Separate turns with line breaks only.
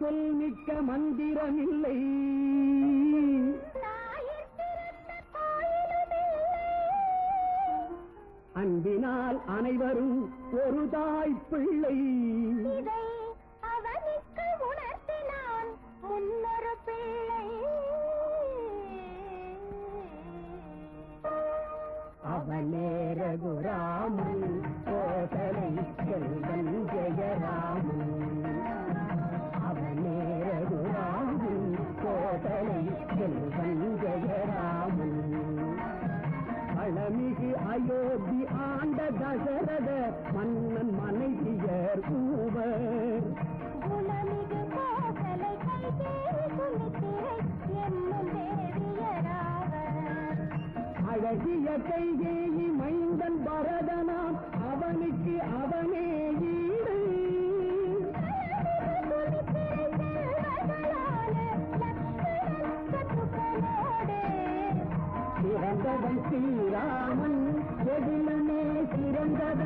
சொல் மிக்க மந்திரமில்லை அன்பினால் அனைவரும் ஒரு தாய் பிள்ளை
இதை அவனுக்கு உணர்த்தினான் முன்னொரு பிள்ளை
அவனே ரகுராமன் கோசலை செல்வன் ஜெயராமன் அவனே ரகுராமன் கோசலை செல்வன் ஜெயராமன் அழமிகு அயோத்தி ஆண்ட தசரத மன்னன் மனைவியர் மூவர்
குணமிகு கோசலை கைதேறி சுமித்திரை என்னும் தேவியராவர்
அழகிய கைகேயி மைந்தன் பரதனாம் அவனுக்கு அவனே ஈடு சிறந்தவன் ஸ்ரீராமன் எதிலுமே சிறந்தவன்